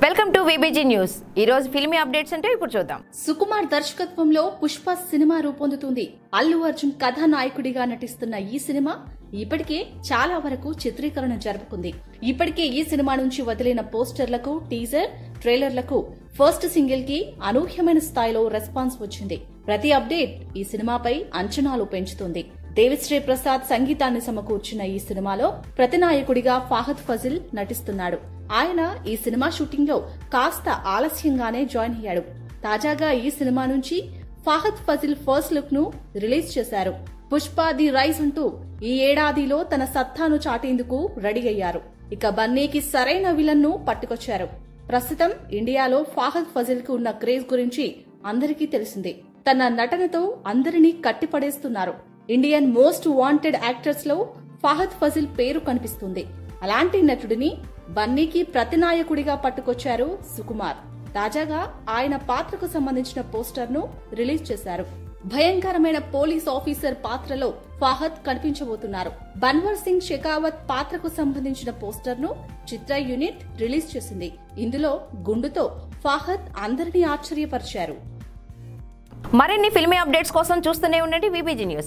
welcome to VBG news ఈ రోజు filmy updates అంటే ఇప్పుడు చూద్దాం సుకుమార్ దర్శకత్వంలో పుష్ప సినిమా రూపొందుతుంది అల్లు అర్జున్ కథానాయకుడిగా నటిస్తున్న ఈ సినిమా ఇప్పటికే చాలా వరకు చిత్రీకరణ జరుపుకుంది ఇప్పటికే ఈ సినిమా నుంచి వదిలిన పోస్టర్లకు టీజర్ ట్రైలర్లకు ఫస్ట్ సింగిల్ కి అనూహ్యమైన స్థాయిలో రెస్పాన్స్ వచ్చింది ప్రతి అప్డేట్ ఈ సినిమాపై అంచనాలు పెంచుతుంది దేవిశ్రీ ప్రసాద్ సంగీతాన్ని సమకూర్చిన ఈ సినిమాలో ప్రతినాయకుడిగా ఫాహద్ ఫజిల్ నటిస్తున్నాడు ఆయన ఈ సినిమా షూటింగ్ లో కాస్త ఆలస్యంగానే జాయిన్ అయ్యాడు తాజాగా ఈ సినిమా నుంచి ఫాహద్ ఫజిల్ ఫస్ట్ లుక్ ను రిలీజ్ చేశారు పుష్ప ది రైస్ అంటూ ఈ ఏడాదిలో తన సత్తాను చాటేందుకు రెడీ అయ్యారు ఇక బన్నీకి సరైన విలన్ ను పట్టుకొచ్చారు ప్రస్తుతం ఇండియాలో ఫాహద్ ఫజిల్ కు ఉన్న క్రేజ్ గురించి అందరికీ తెలిసిందే తన నటనతో అందరినీ కట్టిపడేస్తున్నారు ఇండియన్ మోస్ట్ వాంటెడ్ యాక్టర్స్ లో ఫాహద్ ఫజిల్ పేరు కనిపిస్తుంది అలాంటి నటుడిని బన్నీకి ప్రతినాయకుడిగా పట్టుకొచ్చారు సుకుమార్ తాజాగా ఆయన పాత్రకు సంబంధించిన పోస్టర్ ను రిలీజ్ చేశారు భయంకరమైన పోలీస్ ఆఫీసర్ పాత్రలో ఫాహద్ కనిపించబోతున్నారు బన్వర్ సింగ్ షెకావత్ పాత్రకు సంబంధించిన పోస్టర్ ను చిత్ర యూనిట్ రిలీజ్ చేసింది ఇందులో గుండుతో ఫాహద్ అందరినీ ఆశ్చర్యపరిచారు మరిన్ని ఫిల్మీ అప్డేట్స్ కోసం చూస్తూనే ఉండండి విబిజీ న్యూస్